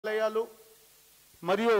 ఆలయాలు మరియు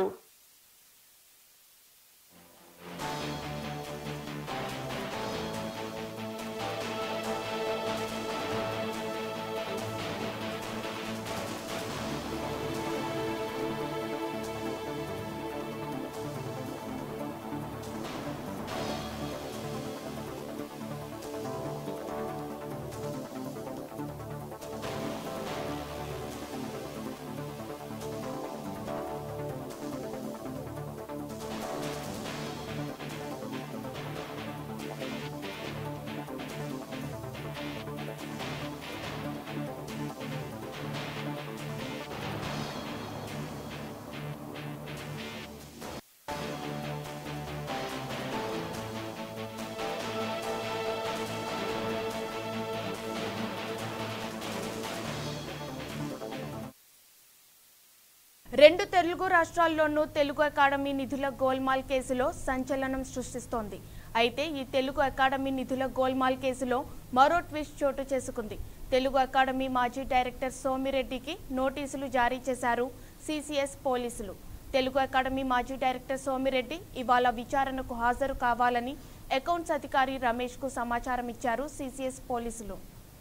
రెండు తెలుగు రాష్ట్రాల్లోనూ తెలుగు అకాడమీ నిధుల గోల్మాల్ కేసులో సంచలనం సృష్టిస్తోంది అయితే ఈ తెలుగు అకాడమీ నిధుల గోల్మాల్ కేసులో మరో ట్విస్ట్ చోటు చేసుకుంది తెలుగు అకాడమీ మాజీ డైరెక్టర్ సోమిరెడ్డికి నోటీసులు జారీ చేశారు సిసిఎస్ పోలీసులు తెలుగు అకాడమీ మాజీ డైరెక్టర్ సోమిరెడ్డి ఇవాళ విచారణకు హాజరు కావాలని అకౌంట్స్ అధికారి రమేష్కు సమాచారం ఇచ్చారు సిసిఎస్ పోలీసులు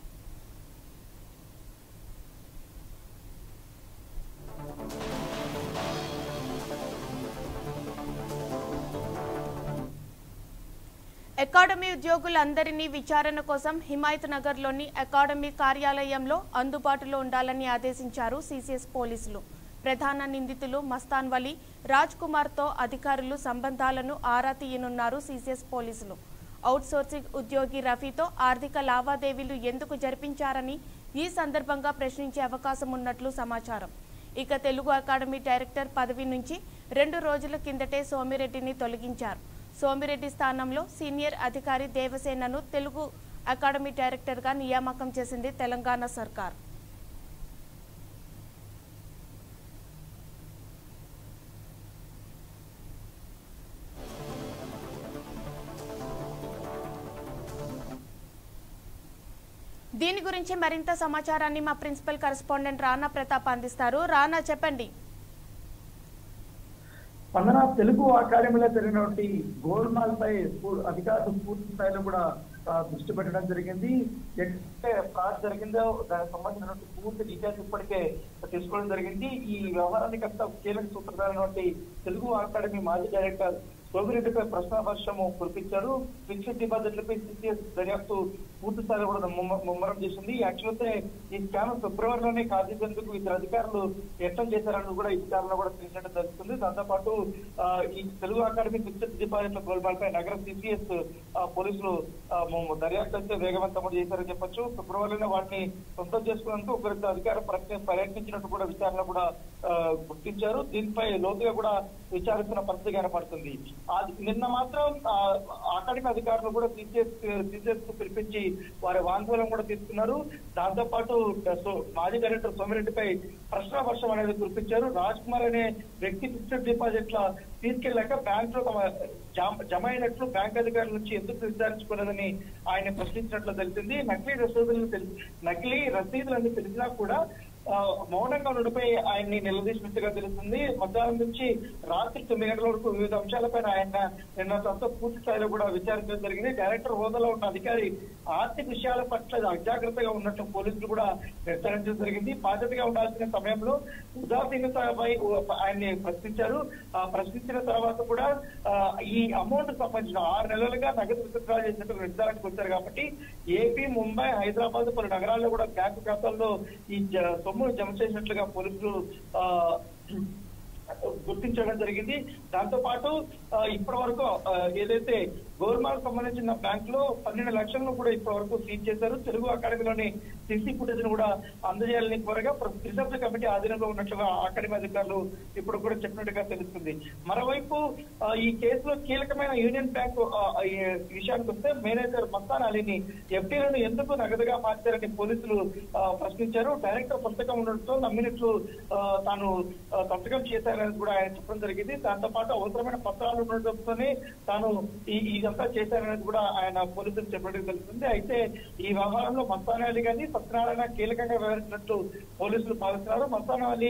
అకాడమీ ఉద్యోగులందరినీ విచారణ కోసం హిమాయత్ నగర్లోని అకాడమీ కార్యాలయంలో అందుబాటులో ఉండాలని ఆదేశించారు సిసిఎస్ పోలీసులు ప్రధాన నిందితులు మస్తాన్ వలీ రాజ్ కుమార్తో అధికారులు సంబంధాలను ఆరా తీయనున్నారు సిసిఎస్ పోలీసులు అవుట్సోర్సింగ్ ఉద్యోగి రఫీతో ఆర్థిక లావాదేవీలు ఎందుకు జరిపించారని ఈ సందర్భంగా ప్రశ్నించే అవకాశం ఉన్నట్లు సమాచారం ఇక తెలుగు అకాడమీ డైరెక్టర్ పదవి నుంచి రెండు రోజుల కిందటే సోమిరెడ్డిని తొలగించారు సోమిరెడ్డి స్థానంలో సీనియర్ అధికారి దేవసేనను తెలుగు అకాడమీ డైరెక్టర్గా నియామకం చేసింది తెలంగాణ సర్కార్ దీని గురించి మరింత సమాచారాన్ని మా ప్రిన్సిపల్ కరెస్పాండెంట్ రానా ప్రతాప్ అందిస్తారు రానా చెప్పండి స్పందన తెలుగు అకాడమీలో జరిగినటువంటి గోల్మాల్ పై పూ- అధికారులు పూర్తి స్థాయిలో కూడా ఆ, దృష్టి పెట్టడం జరిగింది ఎక్కడైతే ఫ్రాడ్ జరిగిందో దానికి సంబంధించినటువంటి పూర్తి డీటెయిల్స్ ఇప్పటికే తీసుకోవడం జరిగింది ఈ వ్యవహారానికి అంతా కీలక సూత్రధారైనటువంటి తెలుగు అకాడమీ మాజీ డైరెక్టర్ సోమిరెడ్డిపై ప్రశ్న వర్షము కురిపించారు ఫిక్స్డ్ డిపాజిట్లపై సిసిఎస్ దర్యాప్తు పూర్తి స్థాయిలో కూడా ముమ్మ- ముమ్మరం చేసింది యాక్చువల్ అయితే ఈ స్కామ్ ఫిబ్రవరిలోనే కాజేసేందుకు ఇద్దరు అధికారులు యత్నం చేశారని కూడా ఈ విచారణలో కూడా తెలిసినట్టు తెలుస్తుంది దాంతో పాటు ఆ, ఈ తెలుగు అకాడమీ ఫిక్స్డ్ డిపాజిట్ల గోల్మాల్ పై నగర సిసిఎస్ పోలీసులు ఆ, ము- దర్యాప్తు అయితే వేగవంతం కూడా చేశారని చెప్పొచ్చు ఫిబ్రవరిలోనే వాటిని సొంతం చేసుకున్నందుకు ఒకరిద్దరు అధికారులు ప్రయత్ని- ప్రయత్నించినట్టు కూడా విచారణ కూడా ఆ, గుర్తించారు దీనిపై లోతుగా కూడా విచారిస్తున్న పరిస్థితి కనపడుతుంది అది నిన్న మాత్రం ఆ, అకాడమీ అధికారులు కూడా సిసిఎస్ సిసిఎస్ కు పిలిపించి వారి వాంగ్మూలం కూడా తీసుకున్నారు దాంతో పాటు సో- మాజీ డైరెక్టర్ సోమిరెడ్డిపై ప్రశ్న వర్షం అనేది కురిపించారు రాజ్ కుమార్ అనే వ్యక్తి ఫిక్స్డ్ డిపాజిట్ల తీసుకెళ్ళాక బ్యాంక్ లో తమ జమ- జమ అయినట్లు బ్యాంక్ అధికారుల నుంచి ఎందుకు విచారించుకోలేదని ఆయన ప్రశ్నించినట్లు తెలిసింది నకిలీ రసీదులను తెలి- నకిలీ రసీదులని తెలిసినా కూడా ఆ, మౌనంగా ఉండిపై ఆయన్ని నిలదీసినట్టుగా తెలుస్తుంది మధ్యాహ్నం నుంచి రాత్రి తొమ్మిది గంటల వరకు వివిధ అంశాలపైన ఆయన నిన్న తనతో పూర్తి స్థాయిలో కూడా విచారించడం జరిగింది డైరెక్టర్ హోదాలో ఉన్న అధికారి ఆర్థిక విషయాల పట్ల అజాగ్రత్తగా ఉన్నట్లు పోలీసులు కూడా నిర్ధారించడం జరిగింది బాధ్యతగా ఉండాల్సిన సమయంలో ఉదాసీనతపై ఆయన్ని ప్రశ్నించారు ఆ ప్రశ్నించిన తర్వాత కూడా ఆ, ఈ అమౌంట్ సంబంధించిన ఆరు నెలలుగా నగదు విత్డ్రా చేసినట్టు నిర్ధారణకు వచ్చారు కాబట్టి ఏపీ ముంబై హైదరాబాద్ పలు నగరాల్లో కూడా బ్యాంకు ఖాతాల్లో ఈ జ- సొమ్మును జమ చేసినట్లుగా పోలీసులు ఆ, గుర్తించడం జరిగింది దాంతో పాటు ఇప్పటి వరకు ఏదైతే గోల్మాల్ సంబంధించిన బ్యాంక్ లో పన్నెండు లక్షలను కూడా ఇప్పటి వరకు సీజ్ చేశారు తెలుగు అకాడమీలోని సిసి ఫుటేజ్ ను కూడా అందజేయాలని కోరగా రిజర్వ్ కమిటీ ఆధీనంలో ఉన్నట్లుగా అకాడమీ అధికారులు ఇప్పుడు కూడా చెప్పినట్టుగా తెలుస్తుంది మరోవైపు ఆ, ఈ కేసులో కీలకమైన యూనియన్ బ్యాంక్ ఈ విషయానికి వస్తే మేనేజర్ మస్తాన్ అలీని ఎఫ్డీలను ఎందుకు నగదుగా మార్చారని పోలీసులు ఆ, ప్రశ్నించారు డైరెక్టర్ సంతకం ఉండడంతో నమ్మినట్లు ఆ, తాను ఆ, సంతకం చేశారని కూడా ఆయన చెప్పడం జరిగింది దాంతో పాటు అవసరమైన పత్రాలు ఉండడంతోనే తాను ఈ ఇదంతా చేశారనేది కూడా ఆయన పోలీసులు చెప్పడం తెలుస్తుంది అయితే ఈ వ్యవహారంలో మస్తాన్ అలీ గాని సత్యనారాయణ కీలకంగా వ్యవహరించినట్టు పోలీసులు భావిస్తున్నారు మస్తాన్ అలీ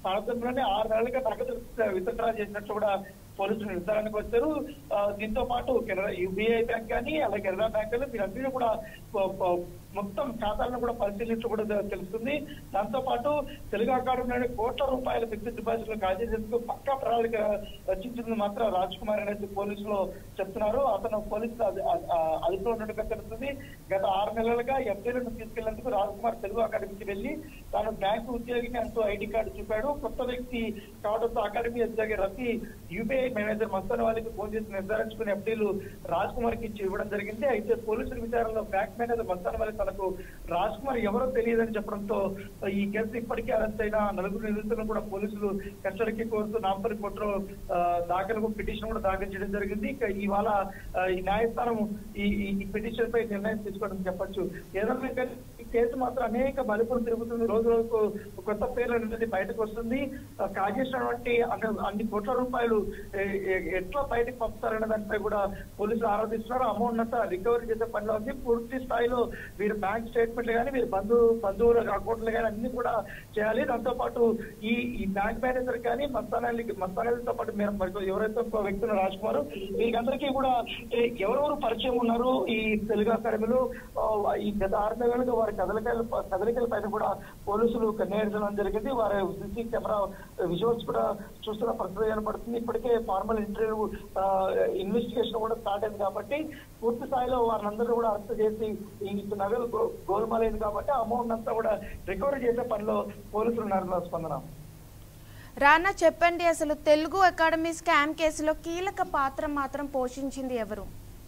ప్రాంతంలోనే ఆరు నెలలుగా నగదు విత్డ్రా చేసినట్లు కూడా పోలీసులు నిర్ధారణకు వచ్చారు ఆ, దీంతో పాటు కెనరా యూబీఐ బ్యాంక్ కానీ అలాగే కెనరా బ్యాంకులు మీరందరూ కూడా ప- ప- మొత్తం ఖాతాలను కూడా పరిశీలించడం కూడా తెలుస్తుంది దాంతో పాటు తెలుగు అకాడమీలోని కోట్ల రూపాయల ఫిక్స్డ్ డిపాజిట్లు కాజేసేందుకు పక్కా ప్రణాళిక రచించింది మాత్రం రాజ్ కుమార్ అనేది పోలీసులు చెప్తున్నారు అతను పోలీసులు అది- అది- ఆ, అదుపులో ఉన్నట్టుగా తెలుస్తుంది గత ఆరు నెలలుగా ఎఫ్ఐలను తీసుకెళ్లేందుకు రాజ్ కుమార్ తెలుగు అకాడమీకి వెళ్లి తాను బ్యాంకు ఉద్యోగిని అంటూ ఐడి కార్డు చూపాడు కొత్త వ్యక్తి కావడంతో అకాడమీ ఉద్యోగి రఫీ యూపీఐ మేనేజర్ మస్తాన్ వాళ్ళకి ఫోన్ చేసి నిర్ధారించుకుని ఎఫ్డీలు రాజ్ కుమార్ కి ఇచ్చి ఇవ్వడం జరిగింది అయితే పోలీసుల విచారణలో బ్యాంక్ మేనేజర్ మస్తాన్ వాళ్ళకి తనకు రాజ్ కుమార్ ఎవరో తెలియదని చెప్పడంతో ఈ కేసు ఇప్పటికే అరెస్ట్ అయిన నలుగురు నిందితులను కూడా పోలీసులు కస్టడీకి కోరుతూ నాంపల్లి కోర్టులో ఆ, దాఖలు పిటిషన్ కూడా దాఖలు చేయడం జరిగింది ఇక ఇవాళ ఆ, ఈ న్యాయస్థానం ఈ ఈ- ఈ పిటిషన్ పై నిర్ణయం తీసుకోవడం చెప్పొచ్చు ఏదైనా కానీ ఈ కేసు మాత్రం అనేక మలుపులు తిరుగుతుంది రోజు రోజుకు కొత్త పేర్లు అనేది బయటకు వస్తుంది ఆ, కాజేసినటువంటి అన్ని- అన్ని కోట్ల రూపాయలు ఏ- ఏ- ఎట్లా బయటకు పంపుతారనే దానిపై కూడా పోలీసులు ఆరాధిస్తున్నారు అమౌంట్ అంతా రికవరీ చేసే పనిలో ఉంది పూర్తి స్థాయిలో వీరు బ్యాంక్ స్టేట్మెంట్లు కానీ వీరు బంధు బంధువుల అకౌంట్లు కానీ అన్ని కూడా చేయాలి దాంతో పాటు ఈ ఈ బ్యాంక్ మేనేజర్ కానీ మస్తానాలి మస్తానాలతో పాటు మీరు మరి ఎవరైతే ఒక వ్యక్తులు రాజ్ కుమార్ వీళ్ళందరికీ కూడా ఏ, ఎవరెవరు పరిచయం ఉన్నారు ఈ తెలుగు అకాడమీలో ఆ, ఈ గత ఆరు నెలలుగా వారి కదలికల కదలికల పైన కూడా పోలీసులు కన్నేయడం జరిగింది వారి సీసీ కెమెరా విజువల్స్ కూడా చూస్తున్న పరిస్థితి కనబడుతుంది ఇప్పటికే ఫార్మల్ ఇంటర్వ్యూ ఇన్వెస్టిగేషన్ కూడా స్టార్ట్ అయింది కాబట్టి పూర్తి స్థాయిలో వారిని కూడా అరెస్ట్ చేసి ఈ నగలు గో- గోల్మాలైంది కాబట్టి అమౌంట్ అంతా కూడా రికవరీ చేసే పనిలో పోలీసులు ఉన్నారు స్పందన రానా చెప్పండి అసలు తెలుగు అకాడమీ స్కామ్ కేసులో కీలక పాత్ర మాత్రం పోషించింది ఎవరు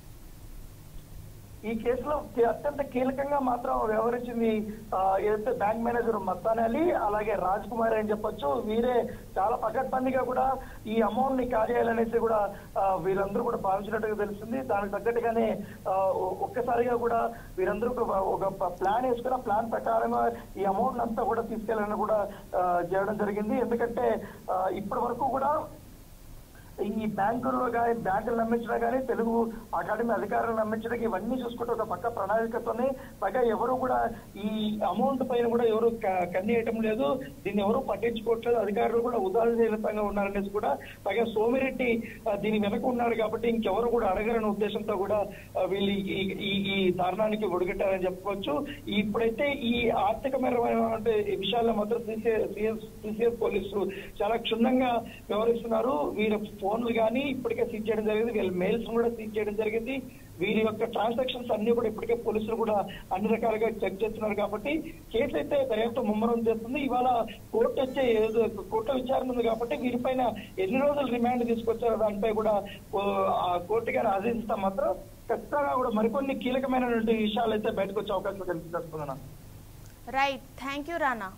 ఈ కేసులో కి- అత్యంత కీలకంగా మాత్రం వ్యవహరించింది ఆ, ఏదైతే బ్యాంక్ మేనేజర్ మస్తాన్ అలీ అలాగే రాజ్ కుమార్ అని చెప్పొచ్చు వీరే చాలా పకడ్బందీగా కూడా ఈ అమౌంట్ ని కార్యాలనేసి కూడా ఆ, వీరందరూ కూడా భావించినట్టుగా తెలుస్తుంది దానికి తగ్గట్టుగానే ఆ, ఒ- ఒక్కసారిగా కూడా వీరందరూ ఒక- ఒక ప్లాన్ వేసుకుని ఆ ప్లాన్ ప్రకారంగా ఈ అమౌంట్ అంతా కూడా తీసుకెళ్లాలని కూడా ఆ, చేయడం జరిగింది ఎందుకంటే ఆ, ఇప్పటి వరకు కూడా ఈ బ్యాంకుల్లో కానీ బ్యాంకులు నమ్మించడం కానీ తెలుగు అకాడమీ అధికారులు నమ్మించడం ఇవన్నీ చూసుకుంటే ఒక పక్క ప్రణాళికతోనే పైగా ఎవరు కూడా ఈ అమౌంట్ పైన కూడా ఎవరు క- కన్నేయటం లేదు దీన్ని ఎవరు పట్టించుకోవట్లేదు అధికారులు కూడా ఉదాహరణంగా ఉన్నారనేసి కూడా పైగా సోమిరెడ్డి ఆ, దీని వెనక ఉన్నాడు కాబట్టి ఇంకెవరు కూడా అడగరని ఉద్దేశంతో కూడా ఆ, వీళ్ళు ఈ- ఈ ఈ దారుణానికి ఒడిగట్టారని చెప్పుకోవచ్చు ఇప్పుడైతే ఈ ఆర్థికమైన విషయాల్లో మాత్రం సిసిఎస్ సిసిఎస్ పోలీసులు చాలా క్షుణ్ణంగా వ్యవహరిస్తున్నారు వీరి ఫోన్లు కానీ ఇప్పటికే సీజ్ చేయడం జరిగింది వీళ్ళ మెయిల్స్ కూడా సీజ్ చేయడం జరిగింది వీరి యొక్క ట్రాన్సాక్షన్స్ అన్ని కూడా ఇప్పటికే పోలీసులు కూడా అన్ని రకాలుగా చెక్ చేస్తున్నారు కాబట్టి కేసు అయితే దర్యాప్తు ముమ్మరం చేస్తుంది ఇవాళ కోర్టు వచ్చే ఏదో కోర్టు విచారణ ఉంది కాబట్టి వీరిపైన ఎన్ని రోజులు రిమాండ్ తీసుకొచ్చారో దానిపై కూడా ఓ, ఆ కోర్టు గారు ఆదేశిస్తాం మాత్రం ఖచ్చితంగా కూడా మరికొన్ని కీలకమైనటువంటి విషయాలు అయితే బయటకు వచ్చే అవకాశం కనిపిస్తున్నాను right thank you Rana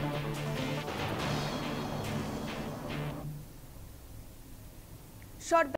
short